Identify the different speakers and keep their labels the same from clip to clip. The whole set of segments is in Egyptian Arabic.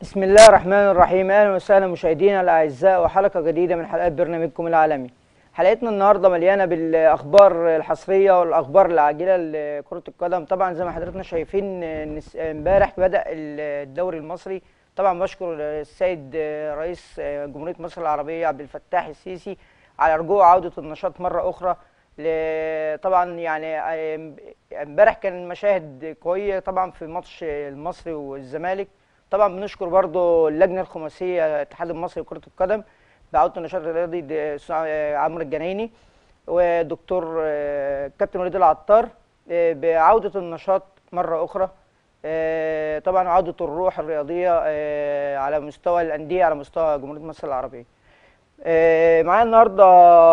Speaker 1: بسم الله الرحمن الرحيم اهلا وسهلا مشاهدينا الاعزاء وحلقه جديده من حلقات برنامجكم العالمي حلقتنا النهارده مليانه بالاخبار الحصريه والاخبار العاجله لكره القدم طبعا زي ما حضراتنا شايفين نس- امبارح بدا الدوري المصري طبعا بشكر السيد رئيس جمهوريه مصر العربيه عبد الفتاح السيسي على رجوع عوده النشاط مره اخرى ل- طبعا يعني امبارح كان مشاهد قويه طبعا في ماتش المصري والزمالك طبعا بنشكر برضو اللجنه الخماسيه الاتحاد المصري لكره القدم بعوده النشاط الرياضي د- سع- عمرو الجنايني ودكتور آه، كابتن وليد العطار آه، بعوده النشاط مره اخرى آه، طبعا عوده الروح الرياضيه آه، على مستوى الانديه على مستوى جمهوريه مصر العربيه آه، معايا النهارده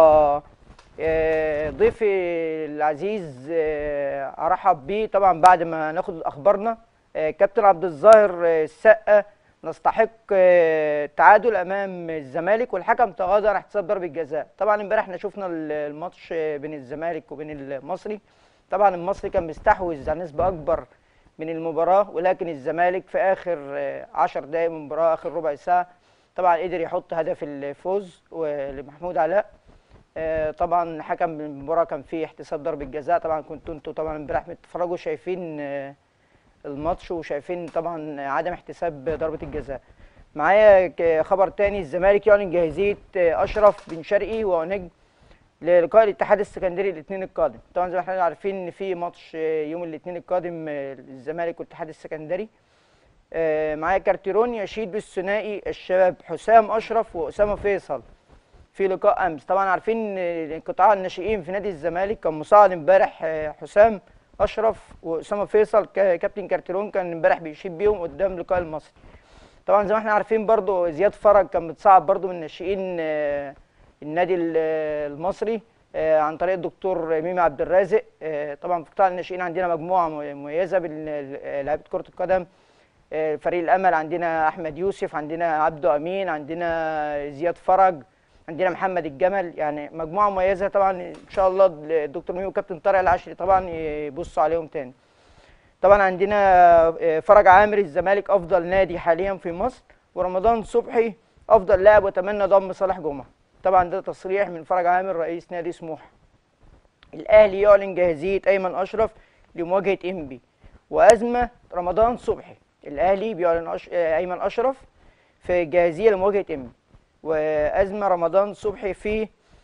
Speaker 1: آه، ضيفي العزيز آه، ارحب بيه طبعا بعد ما ناخد اخبارنا آه، كابتن عبد الظاهر آه، السقا نستحق آه، تعادل امام الزمالك والحكم تغاضى عن احتساب ضربه جزاء طبعا امبارح احنا شفنا ال- الماتش آه، بين الزمالك وبين المصري طبعا المصري كان مستحوذ على نسبه اكبر من المباراه ولكن الزمالك في اخر آه، عشر دقائق من المباراه اخر ربع ساعه طبعا قدر يحط هدف الفوز لمحمود علاء آه، طبعا حكم المباراه كان فيه احتساب ضربه جزاء طبعا كنتوا انتوا طبعا امبارح بتتفرجوا شايفين آه، الماتش وشايفين طبعا عدم احتساب ضربه الجزاء معايا ك- خبر تاني الزمالك يعلن جاهزيه آه، اشرف بن شرقي ونجم للقاء الاتحاد السكندري الاثنين القادم طبعا زي ما احنا عارفين ان في ماتش آه، يوم الاثنين القادم آه، الزمالك والاتحاد السكندري آه، معايا كارتيرون يشيد بالثنائي الشباب حسام اشرف واسامه فيصل في لقاء امس طبعا عارفين ان قطاع الناشئين في نادي الزمالك كان مساعد امبارح آه، حسام اشرف واسامه فيصل ك- كابتن كارتيرون كان امبارح بيشيد بيهم قدام لقاء المصري طبعا زي ما احنا عارفين برضو زياد فرج كان متصعد برضو من ناشئين آه، النادي ال- المصري آه، عن طريق الدكتور ميمي عبد الرازق آه، طبعا في قطاع الناشئين عندنا مجموعه مميزه بلاعيبه كره القدم آه، فريق الامل عندنا احمد يوسف عندنا عبده امين عندنا زياد فرج عندنا محمد الجمل يعني مجموعه مميزه طبعا ان شاء الله الدكتور ميمي وكابتن طارق العشري طبعا يبصوا عليهم تاني طبعا عندنا آه، فرج عامر الزمالك افضل نادي حاليا في مصر ورمضان صبحي افضل لاعب واتمنى ضم صالح جمعه طبعا ده تصريح من فرج عامر رئيس نادي سموحه الاهلي يعلن جاهزيه ايمن اشرف لمواجهه انبي وازمه رمضان صبحي الاهلي بيعلن أش... آه، ايمن اشرف في جاهزيه لمواجهه انبي وازمه رمضان صبحي في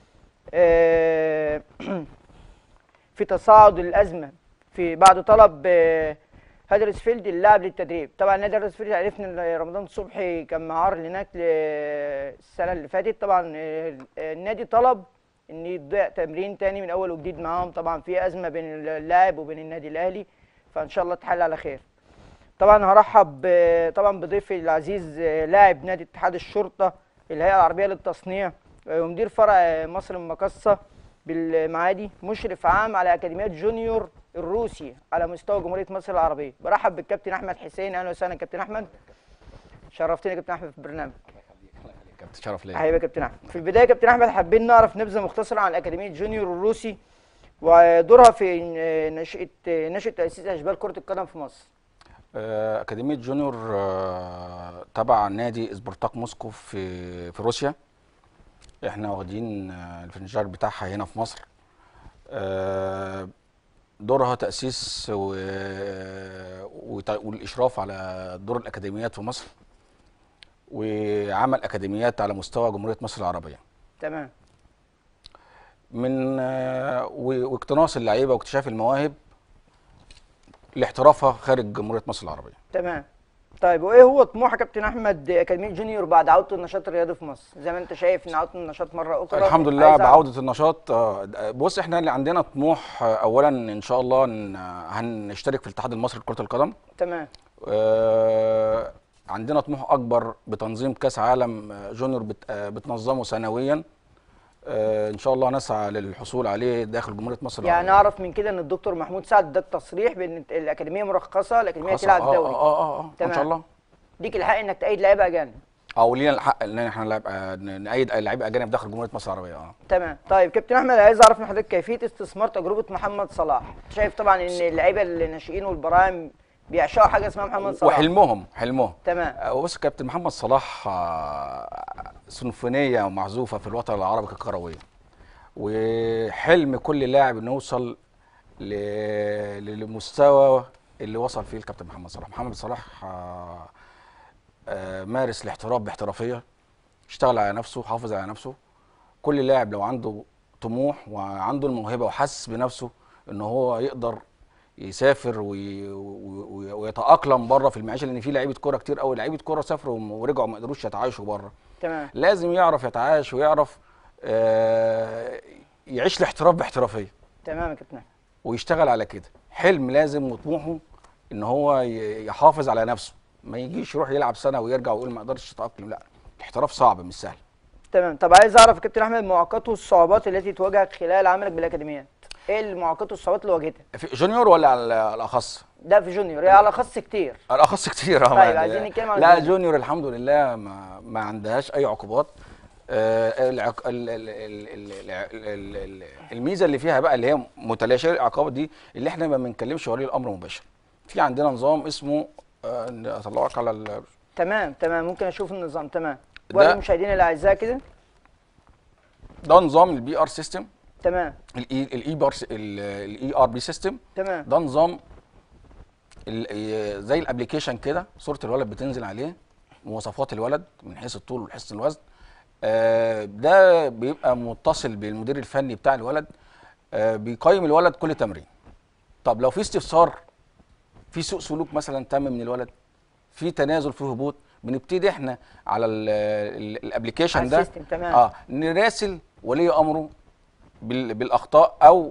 Speaker 1: آه، في تصاعد الازمه في بعد طلب آه، هدرسفيلد اللاعب للتدريب طبعا نادي هدرسفيلد عرفنا ان رمضان صبحي كان معار هناك ل- السنه اللي فاتت طبعا آه، النادي طلب ان يضيع تمرين تاني من اول وجديد معاهم طبعا في ازمه بين اللاعب وبين النادي الاهلي فان شاء الله تحل على خير طبعا هرحب ب- طبعا بضيفي العزيز آه، لاعب نادي اتحاد الشرطه الهيئه العربيه للتصنيع آه، ومدير فرع آه، مصر المقاصه بالمعادي مشرف عام على اكاديميه جونيور الروسي على مستوى جمهوريه مصر العربيه برحب بالكابتن احمد حسين اهلا وسهلا كابتن احمد شرفتني يا كابتن احمد في البرنامج
Speaker 2: كابتن شرف ليا
Speaker 1: حبيبي يا كابتن احمد في البدايه يا كابتن احمد حابين نعرف نبذه مختصره عن اكاديميه جونيور الروسي ودورها في آه، نشاه آه، نشاه تاسيس اشبال كره القدم في مصر
Speaker 2: آه، أكاديمية جونيور آه، تبع نادي سبارتاك موسكو في في روسيا احنا واخدين آه، الفرنشار بتاعها هنا في مصر آه، دورها تأسيس و- وت- والإشراف على دور الأكاديميات في مصر وعمل أكاديميات على مستوى جمهورية مصر العربية
Speaker 1: تمام
Speaker 2: من آه، و- واقتناص اللعيبة واكتشاف المواهب لاحترافها خارج جمهورية مصر العربية
Speaker 1: تمام طيب وايه هو طموح يا كابتن احمد اكاديميه جونيور بعد عوده النشاط الرياضي في مصر زي ما انت شايف ان عوده النشاط مره اخرى
Speaker 2: الحمد لله
Speaker 1: عايز أعرف-
Speaker 2: بعودة النشاط آه، بص احنا اللي عندنا طموح آه، اولا ان شاء الله إن هنشترك في الاتحاد المصري لكرة القدم
Speaker 1: تمام
Speaker 2: آه، عندنا طموح اكبر بتنظيم كاس عالم آه، جونيور بت- آه، بتنظمه سنويا آه، ان شاء الله نسعى للحصول عليه داخل جمهورية مصر
Speaker 1: يعني
Speaker 2: العربية.
Speaker 1: اعرف من كده ان الدكتور محمود سعد اداك تصريح بان الاكاديميه مرخصه الاكاديميه
Speaker 2: خلاص،
Speaker 1: تلعب
Speaker 2: اه
Speaker 1: دوري
Speaker 2: اه اه, آه ان
Speaker 1: تمام.
Speaker 2: شاء الله
Speaker 1: ليك الحق انك تأيد لعيبه اجانب
Speaker 2: او لينا الحق ان احنا نلعب آه، نأيد لعيبه اجانب داخل جمهورية مصر العربية اه
Speaker 1: تمام طيب كابتن احمد عايز اعرف من حضرتك كيفيه استثمار تجربه محمد صلاح شايف طبعا ان اللعيبه الناشئين والبراعم بيعشقوا حاجه اسمها محمد صلاح
Speaker 2: وحلمهم حلمهم
Speaker 1: تمام
Speaker 2: آه، بص كابتن محمد صلاح آه، سيمفونيه ومعزوفه في الوطن العربي ككرويه وحلم كل لاعب انه يوصل ل- للمستوى اللي وصل فيه الكابتن محمد صلاح محمد صلاح آه، آه، مارس الاحتراف باحترافيه اشتغل على نفسه حافظ على نفسه كل لاعب لو عنده طموح وعنده الموهبه وحس بنفسه ان هو يقدر يسافر وي... وي... ويتاقلم بره في المعيشه لان في لعيبه كوره كتير قوي لعيبه كوره سافروا ورجعوا ما قدروش يتعايشوا بره
Speaker 1: تمام
Speaker 2: لازم يعرف يتعايش ويعرف آه، يعيش الاحتراف باحترافيه
Speaker 1: تمام يا كابتن أحمد.
Speaker 2: ويشتغل على كده حلم لازم وطموحه ان هو ي- يحافظ على نفسه ما يجيش يروح يلعب سنه ويرجع ويقول ما اقدرش اتاقلم لا الاحتراف صعب مش سهل
Speaker 1: تمام طب عايز اعرف يا كابتن احمد المعوقات والصعوبات التي تواجهك خلال عملك بالاكاديميات ايه المعوقات والصعوبات اللي واجهتك
Speaker 2: في جونيور ولا على الاخص
Speaker 1: ده في جونيور هي على خص كتير
Speaker 2: الاخص كتير اه
Speaker 1: طيب،
Speaker 2: يعني-
Speaker 1: عايزين نتكلم عن
Speaker 2: لا
Speaker 1: الجونيور.
Speaker 2: جونيور الحمد لله ما, ما عندهاش اي عقوبات آه، العق... ال... ال... ال... ال... ال... ال... الميزه اللي فيها بقى اللي هي متلاشيه العقاب دي اللي احنا ما بنكلمش ولي الامر مباشر في عندنا نظام اسمه آه، إن اطلعك على ال...
Speaker 1: تمام تمام ممكن اشوف النظام تمام
Speaker 2: ده-
Speaker 1: وري المشاهدين اللي اعزائي كده
Speaker 2: ده نظام البي ار سيستم
Speaker 1: تمام
Speaker 2: الاي الاي بار الاي ار بي سيستم
Speaker 1: تمام
Speaker 2: ده نظام ال- زي الابلكيشن كده صوره الولد بتنزل عليه مواصفات الولد من حيث الطول وحيث الوزن آه، ده بيبقى متصل بالمدير الفني بتاع الولد آه، بيقيم الولد كل تمرين طب لو في استفسار في سوء سلوك مثلا تم من الولد في تنازل في هبوط بنبتدي احنا على ال- ال- الابلكيشن
Speaker 1: على
Speaker 2: ده
Speaker 1: السيستم، تمام.
Speaker 2: اه نراسل ولي امره بال- بالاخطاء او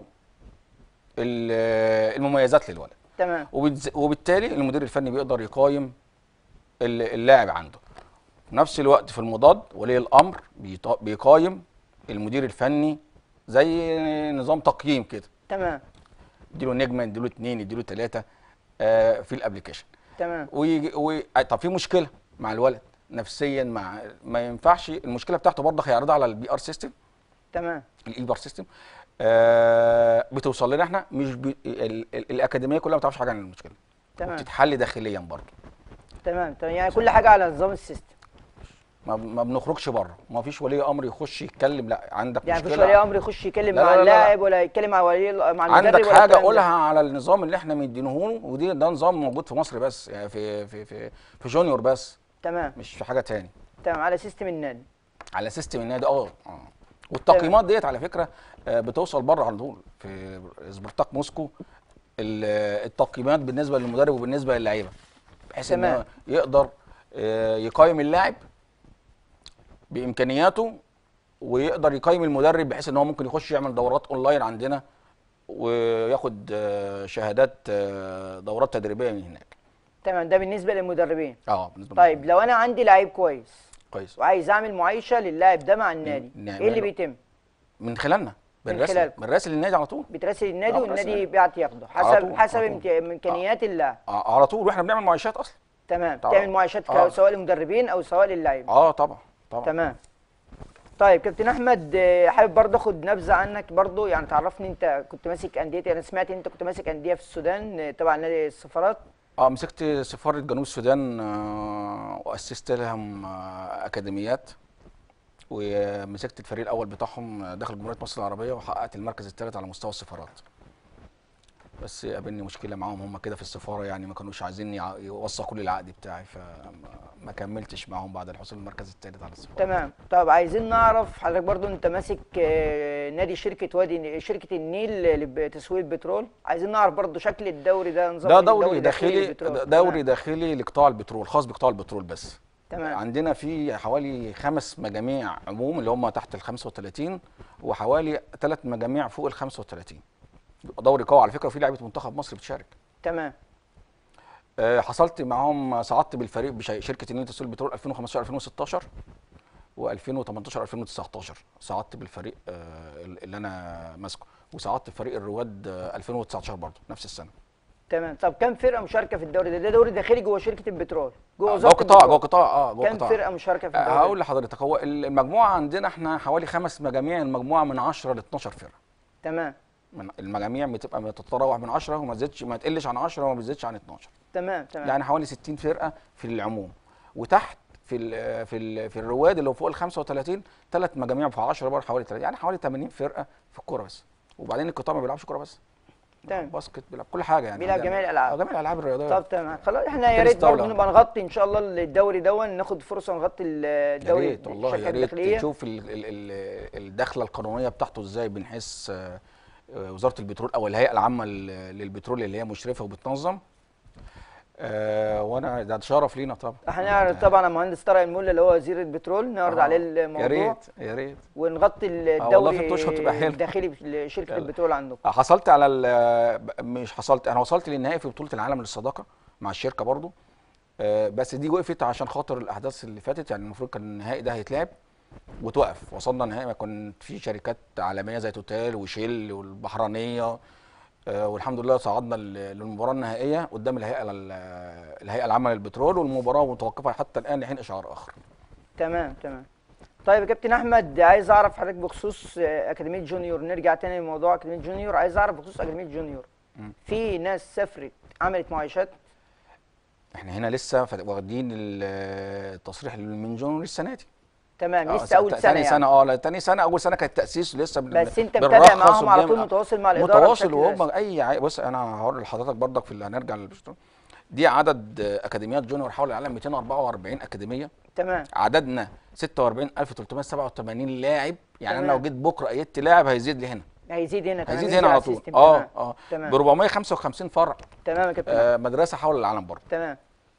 Speaker 2: ال- المميزات للولد
Speaker 1: تمام
Speaker 2: وبتز- وبالتالي المدير الفني بيقدر يقايم ال- اللاعب عنده في نفس الوقت في المضاد ولي الامر بيط- بيقايم المدير الفني زي نظام تقييم كده
Speaker 1: تمام
Speaker 2: يديله نجمه يديله اتنين يديله تلاته آه في الابلكيشن
Speaker 1: تمام
Speaker 2: ويجي وي... آه، طب في مشكله مع الولد نفسيا مع ما ينفعش المشكله بتاعته برضه هيعرضها على البي ار سيستم
Speaker 1: تمام
Speaker 2: الاي بار سيستم آه بتوصل لنا احنا مش بي... ال... ال... الاكاديميه كلها ما تعرفش حاجه عن المشكله
Speaker 1: تمام
Speaker 2: بتتحل داخليا برضه
Speaker 1: تمام تمام يعني كل حاجه على نظام السيستم
Speaker 2: ما, ما بنخرجش بره ما فيش ولي امر يخش يتكلم لا عندك
Speaker 1: يعني
Speaker 2: مشكله
Speaker 1: مفيش ولي امر يخش يتكلم
Speaker 2: لا
Speaker 1: مع
Speaker 2: لا لا لا.
Speaker 1: اللاعب ولا يتكلم مع ولي مع المدرب
Speaker 2: عندك
Speaker 1: ولا
Speaker 2: حاجه
Speaker 1: الكلام ده.
Speaker 2: قولها على النظام اللي احنا مدينه له ودي ده نظام موجود في مصر بس يعني في في في في جونيور بس
Speaker 1: تمام
Speaker 2: مش في حاجه تاني
Speaker 1: تمام على سيستم النادي
Speaker 2: على سيستم النادي اه اه والتقييمات ديت على فكره آه، بتوصل بره على طول في سبارتاك موسكو ال- التقييمات بالنسبه للمدرب وبالنسبه للعيبه بحيث ان
Speaker 1: تمام.
Speaker 2: هو يقدر آه، يقيم اللاعب بامكانياته ويقدر يقيم المدرب بحيث ان هو ممكن يخش يعمل دورات اونلاين عندنا وياخد آه، شهادات آه، دورات تدريبيه من هناك
Speaker 1: تمام ده بالنسبه للمدربين
Speaker 2: اه بالنسبه
Speaker 1: طيب
Speaker 2: للمدرب.
Speaker 1: لو انا عندي لعيب كويس
Speaker 2: كويس
Speaker 1: وعايز اعمل معايشه للاعب ده مع النادي
Speaker 2: نعمله.
Speaker 1: ايه اللي بيتم
Speaker 2: من خلالنا
Speaker 1: من
Speaker 2: بنراسل
Speaker 1: خلالكم.
Speaker 2: بنراسل النادي على طول
Speaker 1: بتراسل النادي
Speaker 2: آه،
Speaker 1: والنادي
Speaker 2: براسل.
Speaker 1: بيعت ياخده
Speaker 2: على
Speaker 1: حسب
Speaker 2: طول،
Speaker 1: حسب
Speaker 2: على طول.
Speaker 1: امك- امكانيات اللاعب
Speaker 2: آه، على طول واحنا بنعمل معايشات اصلا
Speaker 1: تمام
Speaker 2: طبعا.
Speaker 1: تعمل معايشات
Speaker 2: آه.
Speaker 1: سواء للمدربين او سواء للاعب
Speaker 2: اه طبعا طبعا
Speaker 1: تمام طيب كابتن احمد آه، حابب برضه اخد نبذه عنك برضه يعني تعرفني انت كنت ماسك انديه انا سمعت ان انت كنت ماسك انديه في السودان آه، تبع نادي السفارات
Speaker 2: اه مسكت سفاره جنوب السودان آه واسست لهم آه اكاديميات ومسكت الفريق الاول بتاعهم داخل جمهوريه مصر العربيه وحققت المركز الثالث على مستوى السفارات بس قابلني مشكله معاهم هم كده في السفاره يعني ما كانوش عايزين يع- يوثقوا لي العقد بتاعي فما ما كملتش معاهم بعد الحصول المركز الثالث على السفاره
Speaker 1: تمام طب عايزين نعرف حضرتك برضو انت ماسك آه، نادي شركه وادي شركه النيل لتسويق البترول عايزين نعرف برضو شكل الدوري ده نظام
Speaker 2: ده
Speaker 1: الدوري
Speaker 2: دوري داخلي
Speaker 1: للبترول.
Speaker 2: دوري
Speaker 1: تمام.
Speaker 2: داخلي لقطاع البترول خاص بقطاع البترول بس
Speaker 1: تمام
Speaker 2: عندنا في حوالي خمس مجاميع عموم اللي هم تحت ال 35 وحوالي ثلاث مجاميع فوق ال 35 دوري قوي على فكره وفي لعيبه منتخب مصر بتشارك
Speaker 1: تمام
Speaker 2: آه، حصلت معاهم صعدت بالفريق بشركه النيل تسويق البترول 2015 2016 و2018 2019 صعدت بالفريق آه، اللي انا ماسكه وصعدت بفريق الرواد آه، 2019 برضه نفس السنه
Speaker 1: تمام طب كم فرقه مشاركه في الدوري ده ده دوري داخلي جوه شركه البترول جوه
Speaker 2: جوه
Speaker 1: وزاره
Speaker 2: قطاع
Speaker 1: البترول.
Speaker 2: جوه قطاع اه جوه
Speaker 1: كم
Speaker 2: قطاع
Speaker 1: فرقه مشاركه في
Speaker 2: آه،
Speaker 1: الدوري
Speaker 2: هقول لحضرتك هو المجموعه عندنا احنا حوالي خمس مجاميع المجموعه من 10 ل 12 فرقه
Speaker 1: تمام
Speaker 2: من المجاميع بتبقى بتتراوح من 10 وما تزيدش ما تقلش عن 10 وما بتزيدش عن 12
Speaker 1: تمام تمام
Speaker 2: يعني حوالي 60 فرقه في العموم وتحت في ال في ال في الرواد اللي هو فوق ال 35 ثلاث مجاميع في 10 برضه حوالي 30 يعني حوالي 80 فرقه في الكوره بس وبعدين القطاع ما بيلعبش كوره بس
Speaker 1: تمام.
Speaker 2: باسكت بيلعب كل حاجه يعني
Speaker 1: بيلعب جميع الألعاب.
Speaker 2: آه، جميع الالعاب الرياضيه
Speaker 1: طب تمام خلاص احنا يا
Speaker 2: تنس
Speaker 1: ريت برضه
Speaker 2: طاولة.
Speaker 1: نبقى نغطي ان شاء الله الدوري دون ناخد فرصه نغطي
Speaker 2: يا
Speaker 1: الدوري
Speaker 2: ريت والله يا
Speaker 1: الشركات
Speaker 2: ريت
Speaker 1: الداخلية.
Speaker 2: تشوف ال- ال- ال- الدخله القانونيه بتاعته ازاي من حيث آه، آه، وزاره البترول او الهيئه العامه لل- للبترول اللي هي مشرفه وبتنظم آه، وانا ده شرف لينا طبعا
Speaker 1: احنا نعرض طبعا على المهندس طارق الملا اللي هو وزير البترول نعرض
Speaker 2: آه،
Speaker 1: عليه
Speaker 2: يا
Speaker 1: الموضوع
Speaker 2: ريت يا ريت
Speaker 1: ونغطي
Speaker 2: والله في
Speaker 1: الدوري
Speaker 2: التوشة بتبقى حلوة.
Speaker 1: الداخلي لشركه
Speaker 2: يلا.
Speaker 1: البترول عندكم
Speaker 2: حصلت على ال- مش حصلت انا وصلت للنهائي في بطوله العالم للصداقه مع الشركه برضو آه، بس دي وقفت عشان خاطر الاحداث اللي فاتت يعني المفروض كان النهائي ده هيتلعب وتوقف وصلنا نهائي ما كنت في شركات عالميه زي توتال وشيل والبحرانيه آه، والحمد لله صعدنا لل- للمباراه النهائيه قدام الهيئه ال- الهيئه العامه للبترول والمباراه متوقفه حتى الان لحين اشعار اخر
Speaker 1: تمام تمام طيب يا كابتن احمد عايز اعرف حضرتك بخصوص آه، اكاديميه جونيور نرجع تاني لموضوع اكاديميه جونيور عايز اعرف بخصوص اكاديميه جونيور
Speaker 2: مم.
Speaker 1: في ناس سافرت عملت معايشات
Speaker 2: احنا هنا لسه فت- واخدين ال- التصريح من جون السنه دي
Speaker 1: تمام
Speaker 2: آه،
Speaker 1: لسه اول
Speaker 2: تا-
Speaker 1: سنه
Speaker 2: تاني
Speaker 1: يعني.
Speaker 2: سنه اه لا تاني سنه اول سنه كانت تاسيس لسه بن-
Speaker 1: بس انت
Speaker 2: بنرخص
Speaker 1: متابع معاهم على طول
Speaker 2: وبنعمل-
Speaker 1: متواصل مع الاداره
Speaker 2: متواصل
Speaker 1: بشكل
Speaker 2: وهم
Speaker 1: رسمي.
Speaker 2: اي عي- بص انا هقول لحضرتك برضك في اللي هنرجع للبشتون دي عدد آه، اكاديميات جونيور حول العالم 244 اكاديميه
Speaker 1: تمام
Speaker 2: عددنا 46387 لاعب يعني انا
Speaker 1: تمام.
Speaker 2: لو جيت بكره ايدت لاعب هيزيد لي هنا
Speaker 1: هيزيد هنا تمام
Speaker 2: هيزيد
Speaker 1: ينزل
Speaker 2: هنا على
Speaker 1: على
Speaker 2: طول
Speaker 1: السيستم.
Speaker 2: اه
Speaker 1: تمام.
Speaker 2: اه
Speaker 1: تمام.
Speaker 2: ب 455 فرع
Speaker 1: تمام يا كابتن أحمد.
Speaker 2: آه مدرسه حول العالم برضه
Speaker 1: تمام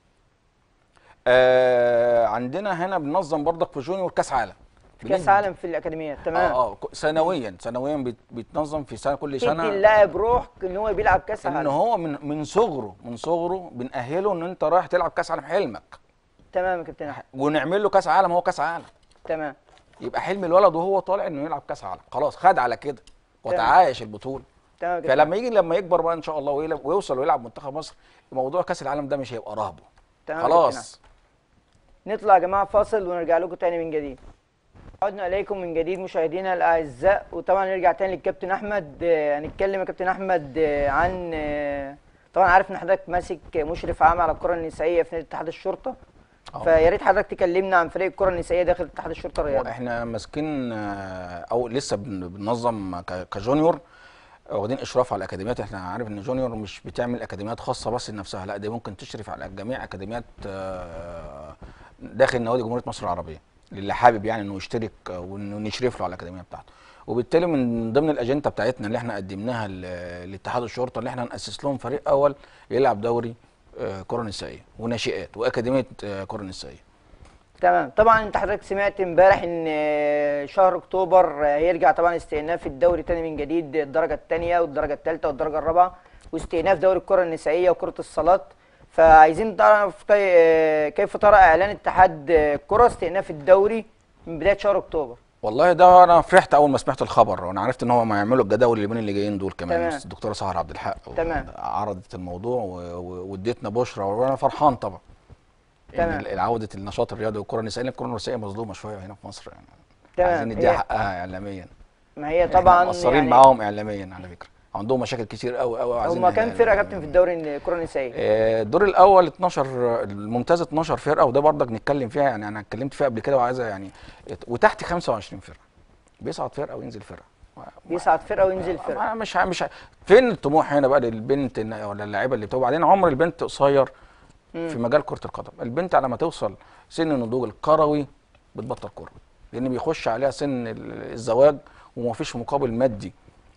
Speaker 2: آه عندنا هنا بننظم برضك في جونيور كاس عالم
Speaker 1: في كاس
Speaker 2: بندي-
Speaker 1: عالم في الاكاديميات تمام
Speaker 2: اه اه ك- سنويا سنويا بيت- بيتنظم في سنه كل
Speaker 1: تدي
Speaker 2: سنه
Speaker 1: اللاعب روح ان هو بيلعب كاس
Speaker 2: ان
Speaker 1: عالم
Speaker 2: هو من من صغره من صغره بنأهله ان انت رايح تلعب كاس عالم حلمك
Speaker 1: تمام يا كابتن احمد
Speaker 2: ونعمل له كاس عالم هو كاس عالم
Speaker 1: تمام
Speaker 2: يبقى حلم الولد وهو طالع انه يلعب كاس عالم خلاص خد على كده وتعايش البطوله
Speaker 1: تمام يا كابتن
Speaker 2: فلما يجي لما يكبر بقى ان شاء الله ويلعب- ويوصل ويلعب منتخب مصر موضوع كاس العالم ده مش هيبقى رهبه
Speaker 1: تمام يا كابتن
Speaker 2: خلاص
Speaker 1: نطلع يا جماعه فاصل ونرجع لكم تاني من جديد عدنا اليكم من جديد مشاهدينا الاعزاء وطبعا نرجع تاني للكابتن احمد آه، هنتكلم يا كابتن احمد آه، عن آه، طبعا عارف ان حضرتك ماسك مشرف عام على الكره النسائيه في نادي اتحاد الشرطه
Speaker 2: آه.
Speaker 1: فيا ريت حضرتك تكلمنا عن فريق الكره النسائيه داخل اتحاد الشرطه الرياضي
Speaker 2: احنا ماسكين آه، او لسه بن- بننظم ك- كجونيور واخدين اشراف على الاكاديميات احنا عارف ان جونيور مش بتعمل اكاديميات خاصه بس لنفسها لا دي ممكن تشرف على جميع اكاديميات آه، داخل نوادي جمهوريه مصر العربيه للي حابب يعني انه يشترك آه، وانه نشرف له على الاكاديميه بتاعته وبالتالي من ضمن الاجنده بتاعتنا اللي احنا قدمناها ل- لاتحاد الشرطه اللي احنا ناسس لهم فريق اول يلعب دوري آه، كره نسائيه وناشئات واكاديميه آه، كره نسائيه
Speaker 1: تمام طبعا انت حضرتك سمعت امبارح ان آه، شهر اكتوبر آه، هيرجع طبعا استئناف الدوري تاني من جديد الدرجه الثانيه والدرجه الثالثه والدرجه الرابعه واستئناف دوري الكره النسائيه وكره الصالات فعايزين نعرف كي- آه، كيف ترى اعلان اتحاد آه، الكره استئناف الدوري من بدايه شهر اكتوبر
Speaker 2: والله ده انا فرحت اول ما سمعت الخبر وانا عرفت ان هم ما يعملوا الجداول اليومين اللي جايين دول كمان
Speaker 1: تمام.
Speaker 2: بس الدكتوره سهر عبد الحق
Speaker 1: تمام.
Speaker 2: عرضت الموضوع و- و- واديتنا بشرى وانا فرحان طبعا
Speaker 1: تمام.
Speaker 2: ان عوده النشاط الرياضي والكره النسائيه لأن الكره النسائيه مظلومه شويه هنا في مصر يعني
Speaker 1: تمام.
Speaker 2: عايزين نديها
Speaker 1: هي-
Speaker 2: حقها اعلاميا
Speaker 1: ما هي
Speaker 2: احنا
Speaker 1: طبعا
Speaker 2: مقصرين
Speaker 1: يعني
Speaker 2: معاهم اعلاميا على فكره عندهم مشاكل كتير قوي قوي
Speaker 1: هما كام فرقه يا كابتن في الدوري الكره النسائيه
Speaker 2: آه، الدور الاول 12 الممتاز 12 فرقه وده برضك نتكلم فيها يعني انا اتكلمت فيها قبل كده وعايزه يعني وتحت 25 فرقه بيصعد فرقه وينزل فرقه
Speaker 1: بيصعد فرقه وينزل فرقه
Speaker 2: ما مش ه- مش ه- فين الطموح هنا بقى للبنت إن- ولا اللاعيبه اللي بتبقى بعدين عمر البنت قصير
Speaker 1: مم.
Speaker 2: في مجال كره القدم البنت على ما توصل سن النضوج الكروي بتبطل كوره لان بيخش عليها سن ال- الزواج ومفيش مقابل مادي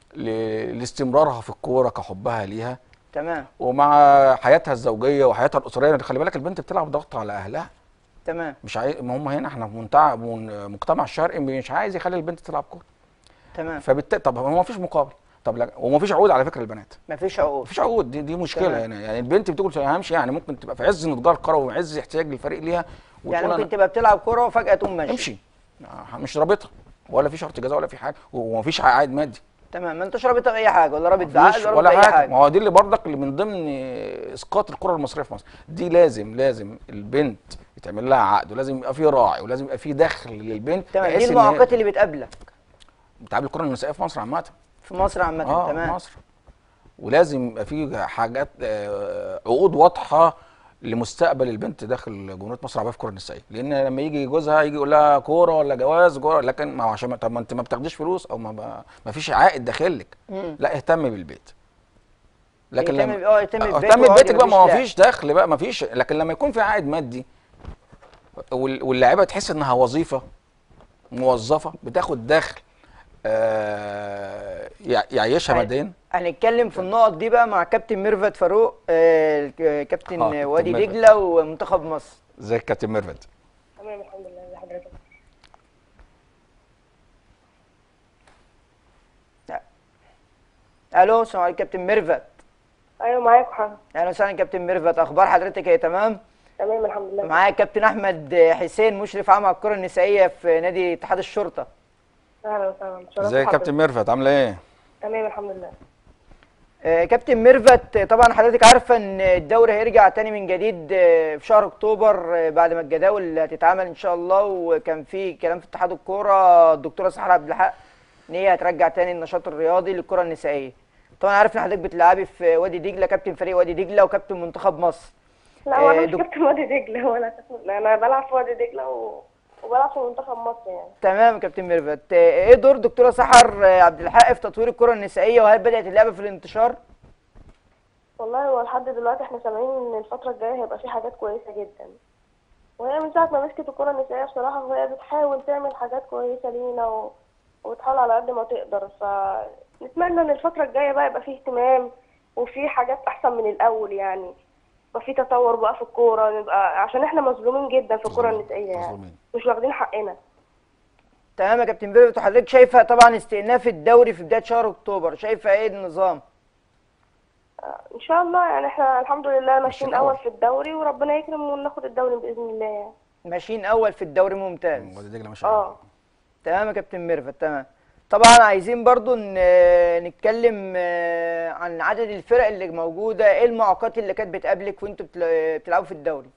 Speaker 2: ل- لاستمرارها في الكوره كحبها ليها
Speaker 1: تمام
Speaker 2: ومع حياتها الزوجيه وحياتها الاسريه خلي بالك البنت بتلعب ضغط على اهلها
Speaker 1: تمام
Speaker 2: مش عاي... ما هم هنا احنا في منتع... من- مجتمع شرقي مش عايز يخلي البنت تلعب كوره
Speaker 1: تمام
Speaker 2: فبالتالي طب هو ما فيش مقابل طب لا وما فيش عقود على فكره للبنات
Speaker 1: مفيش عقود
Speaker 2: مفيش عقود دي دي مشكله
Speaker 1: تمام.
Speaker 2: هنا يعني البنت بتقول همشي يعني ممكن تبقى في عز نضجها الكروي وعز احتياج للفريق ليها
Speaker 1: يعني
Speaker 2: وتقول
Speaker 1: ممكن
Speaker 2: أنا
Speaker 1: تبقى بتلعب كوره وفجاه تقوم ماشي
Speaker 2: امشي آه، مش رابطها ولا في شرط جزاء ولا في حاجه ومفيش عائد مادي
Speaker 1: تمام ما انتش رابطها باي حاجه ولا رابط
Speaker 2: مفيش
Speaker 1: بعقد ولا
Speaker 2: ولا
Speaker 1: رابط باي
Speaker 2: حاجه
Speaker 1: حاجه
Speaker 2: ما هو دي اللي برضك اللي من ضمن اسقاط الكره المصريه في مصر دي لازم لازم البنت يتعمل لها عقد ولازم يبقى في راعي ولازم يبقى في دخل للبنت
Speaker 1: تمام دي
Speaker 2: بحيث إن هي-
Speaker 1: المعوقات اللي بتقابلك
Speaker 2: بتعامل الكره النسائيه في مصر عامه
Speaker 1: في مصر عامه
Speaker 2: اه
Speaker 1: تمام
Speaker 2: مصر ولازم يبقى في حاجات آه، عقود واضحه لمستقبل البنت داخل جمهوريه مصر العربيه في الكره النسائيه لان لما يجي جوزها يجي يقول لها كوره ولا جواز كوره لكن ما هو عشان طب ما انت ما بتاخديش فلوس او ما ما فيش عائد داخل لك
Speaker 1: مم.
Speaker 2: لا اهتم بالبيت لكن
Speaker 1: يهتم
Speaker 2: لما
Speaker 1: ب- اه يهتم
Speaker 2: آه،
Speaker 1: ببيته
Speaker 2: اهتم
Speaker 1: ويقعد
Speaker 2: ببيتك بقى ما هو
Speaker 1: مفيش لا.
Speaker 2: فيش دخل بقى ما فيش لكن لما يكون في عائد مادي وال- واللاعيبه تحس انها وظيفه موظفه بتاخد دخل آه يع- يعيشها
Speaker 1: عاي-
Speaker 2: ماديا
Speaker 1: هنتكلم في النقط دي بقى مع كابتن ميرفت فاروق آه، الك- كابتن
Speaker 2: آه، كابتن
Speaker 1: وادي
Speaker 2: ميرفت.
Speaker 1: دجله ومنتخب مصر
Speaker 2: زي كابتن ميرفت
Speaker 3: تمام الحمد لله ازي حضرتك
Speaker 1: الو السلام عليكم كابتن ميرفت
Speaker 3: ايوه معاك حضرتك
Speaker 1: اهلا وسهلا كابتن ميرفت اخبار حضرتك ايه تمام
Speaker 3: تمام الحمد لله
Speaker 1: معايا كابتن احمد حسين مشرف عام على الكره النسائيه في نادي اتحاد الشرطه
Speaker 3: اهلا وسهلا شرفت
Speaker 2: ازي
Speaker 3: حضرتك.
Speaker 2: كابتن ميرفت عامله ايه
Speaker 3: تمام الحمد لله
Speaker 1: آه، كابتن ميرفت طبعا حضرتك عارفه ان الدوري هيرجع تاني من جديد آه، في شهر اكتوبر آه، بعد ما الجداول هتتعمل ان شاء الله وكان في كلام في اتحاد الكوره الدكتوره سحر عبد الحق ان هي هترجع تاني النشاط الرياضي للكره النسائيه طبعا عارف ان حضرتك بتلعبي في وادي دجله كابتن فريق وادي دجله وكابتن منتخب مصر
Speaker 3: لا هو
Speaker 1: آه،
Speaker 3: انا مش
Speaker 1: دك-
Speaker 3: كابتن وادي دجله هو انا كابتن- انا بلعب في وادي دجله و... وبلعب في منتخب مصر يعني
Speaker 1: تمام يا كابتن ميرفت آه، ايه دور دكتوره سحر آه، عبد الحق في تطوير الكره النسائيه وهل بدات اللعبه في الانتشار
Speaker 3: والله هو لحد دلوقتي احنا سامعين ان الفتره الجايه هيبقى في حاجات كويسه جدا وهي من ساعه ما مسكت الكره النسائيه بصراحه وهي بتحاول تعمل حاجات كويسه لينا و... وبتحاول على قد ما تقدر فنتمنى ان الفتره الجايه بقى يبقى فيه اهتمام وفي حاجات احسن من الاول يعني يبقى في تطور بقى في الكوره نبقى عشان احنا مظلومين جدا في الكره النسائيه يعني
Speaker 2: مظلومين.
Speaker 3: مش واخدين حقنا
Speaker 1: تمام يا كابتن ميرفت وحضرتك شايفه طبعا استئناف الدوري في بدايه شهر اكتوبر شايفه ايه النظام
Speaker 3: ان شاء الله يعني احنا الحمد لله ماشيين
Speaker 2: الأول.
Speaker 3: اول في الدوري وربنا يكرم وناخد الدوري باذن الله يعني
Speaker 1: ماشيين اول في الدوري ممتاز
Speaker 2: وادي دجله ما شاء الله
Speaker 3: اه
Speaker 1: تمام يا كابتن ميرفت تمام طبعا عايزين برضو ن- نتكلم آه، عن عدد الفرق اللي موجوده ايه المعوقات اللي كانت بتقابلك وانتوا بتل- بتلعبوا في الدوري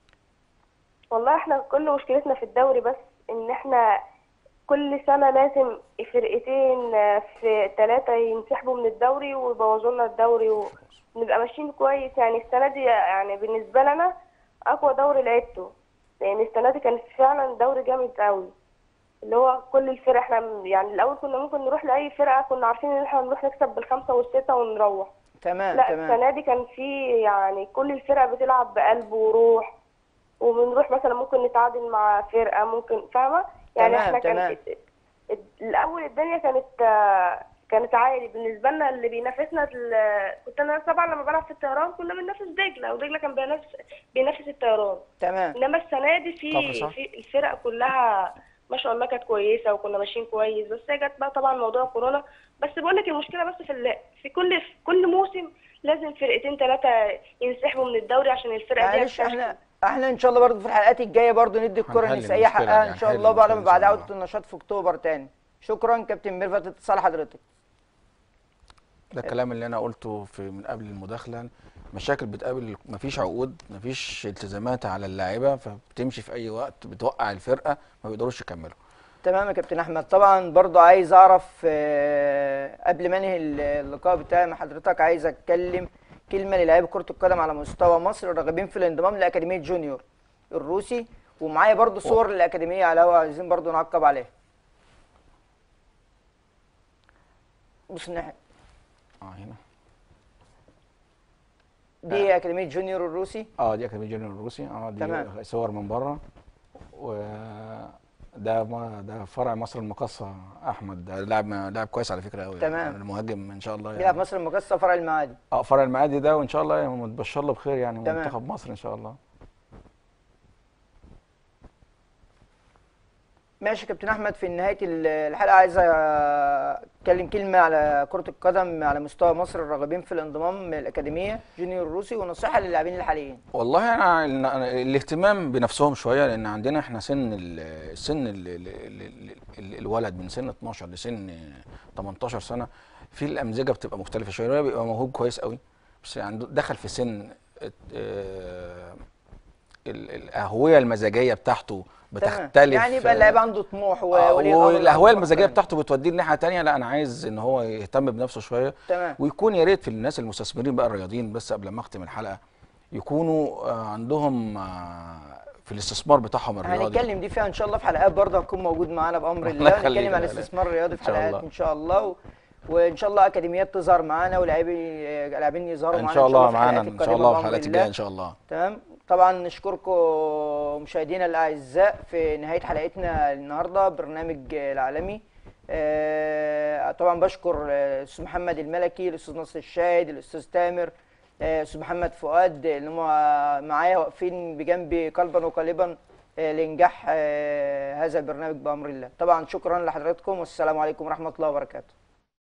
Speaker 3: والله احنا كل مشكلتنا في الدوري بس ان احنا كل سنة لازم فرقتين آه، في ثلاثة ينسحبوا من الدوري ويبوظوا لنا الدوري ونبقى ماشيين كويس يعني السنة دي يعني بالنسبة لنا أقوى دوري لعبته لأن السنة دي كان فعلا دوري جامد قوي اللي هو كل الفرق احنا م- يعني الأول كنا ممكن نروح لأي فرقة كنا عارفين إن احنا نروح نكسب بالخمسة والستة ونروح
Speaker 1: تمام
Speaker 3: لا
Speaker 1: تمام
Speaker 3: السنة دي كان في يعني كل الفرق بتلعب بقلب وروح وبنروح مثلا ممكن نتعادل مع فرقة ممكن فاهمة يعني
Speaker 1: تمام،
Speaker 3: احنا
Speaker 1: تمام.
Speaker 3: كان الأول الدنيا كانت آه، كانت عادي بالنسبة لنا اللي بينافسنا ال- كنت أنا طبعا لما بلعب في الطيران كنا بننافس دجلة ودجلة كان بينافس بينافس الطيران
Speaker 1: تمام
Speaker 3: انما السنه دي
Speaker 2: طبعا
Speaker 3: في
Speaker 2: صح.
Speaker 3: في الفرق كلها ما شاء الله كانت كويسه وكنا ماشيين كويس بس هي جت بقى طبعا موضوع كورونا بس بقول لك المشكله بس في ال- في كل في كل موسم لازم فرقتين ثلاثه ينسحبوا من الدوري عشان الفرقه دي
Speaker 1: معلش
Speaker 3: هتفشل.
Speaker 1: احنا احنا ان شاء الله برضو في الحلقات الجايه برضو ندي الكره
Speaker 2: هنحل
Speaker 1: النسائيه
Speaker 2: المشكلة
Speaker 1: حقها
Speaker 2: دي،
Speaker 1: ان شاء
Speaker 2: هنحل
Speaker 1: الله بعد ما
Speaker 2: المشكلة
Speaker 1: بعد
Speaker 2: إن شاء
Speaker 1: عوده
Speaker 2: الله.
Speaker 1: النشاط في اكتوبر تاني شكرا كابتن ميرفت اتصال حضرتك
Speaker 2: ده الكلام اللي انا قلته في من قبل المداخله مشاكل بتقابل مفيش عقود مفيش التزامات على اللاعيبه فبتمشي في اي وقت بتوقع الفرقه ما بيقدروش يكملوا
Speaker 1: تمام يا كابتن احمد طبعا برضو عايز اعرف آه، قبل ما انهي اللقاء بتاعي مع حضرتك عايز اتكلم كلمه للاعيبه كره القدم على مستوى مصر الراغبين في الانضمام لاكاديميه جونيور الروسي ومعايا برضو صور للاكاديميه على الهواء عايزين برضو نعقب عليها بص الناحيه
Speaker 2: اه هنا
Speaker 1: دي اكاديميه جونيور الروسي
Speaker 2: اه دي اكاديميه جونيور الروسي اه دي
Speaker 1: تمام.
Speaker 2: صور من بره و ده ما ده فرع مصر المقاصه احمد ده لاعب لاعب كويس على فكره قوي
Speaker 1: تمام.
Speaker 2: المهاجم ان شاء الله
Speaker 1: بيلعب في مصر المقاصه فرع المعادي
Speaker 2: اه فرع المعادي ده وان شاء الله يعني متبشر له بخير يعني
Speaker 1: تمام.
Speaker 2: منتخب مصر ان شاء الله
Speaker 1: ماشي يا كابتن احمد في نهايه ال- الحلقه عايز اتكلم كلمه على كره القدم على مستوى مصر الراغبين في الانضمام الاكاديميه جونيور الروسي ونصيحه للاعبين الحاليين
Speaker 2: والله انا ال- أنا الاهتمام بنفسهم شويه لان عندنا احنا سن ال- سن ال- ال- ال- ال- الولد من سن 12 لسن 18 سنه في الامزجه بتبقى مختلفه شويه الولد بيبقى موهوب كويس قوي بس عنده دخل في سن آه، ال- الاهويه المزاجيه بتاعته بتختلف
Speaker 1: يعني يبقى اللاعب عنده طموح و-
Speaker 2: آه،
Speaker 1: وليه الأمر
Speaker 2: والاهواء
Speaker 1: عنده
Speaker 2: المزاجيه
Speaker 1: أحسن.
Speaker 2: بتاعته بتوديه لناحيه تانية لا انا عايز ان هو يهتم بنفسه شويه
Speaker 1: تمام
Speaker 2: ويكون يا ريت في الناس المستثمرين بقى الرياضيين بس قبل ما اختم الحلقه يكونوا آه، عندهم آه، في الاستثمار بتاعهم الرياضي
Speaker 1: هنتكلم دي فيها ان شاء الله في حلقات برضه هتكون موجود معانا بامر
Speaker 2: الله
Speaker 1: الله
Speaker 2: يخليك،
Speaker 1: نتكلم عن
Speaker 2: لا، لا.
Speaker 1: الاستثمار الرياضي في
Speaker 2: إن شاء
Speaker 1: حلقات
Speaker 2: الله.
Speaker 1: ان شاء الله و... وان شاء الله اكاديميات تظهر معانا ولاعبي لاعبين يظهروا
Speaker 2: ان
Speaker 1: معانا
Speaker 2: شاء الله
Speaker 1: في
Speaker 2: معانا
Speaker 1: الحلقات
Speaker 2: ان شاء
Speaker 1: القادمة
Speaker 2: الله في
Speaker 1: بأمر
Speaker 2: الحلقات
Speaker 1: الله.
Speaker 2: الجايه ان شاء الله
Speaker 1: تمام طبعا نشكركم مشاهدينا الاعزاء في نهايه حلقتنا النهارده برنامج العالمي آه، طبعا بشكر آه، الاستاذ محمد الملكي الاستاذ نصر الشاهد الاستاذ تامر آه، الاستاذ محمد فؤاد اللي هم معايا واقفين بجنبي قلبا وقالبا آه، لانجاح آه، هذا البرنامج بامر الله طبعا شكرا لحضراتكم والسلام عليكم ورحمه الله وبركاته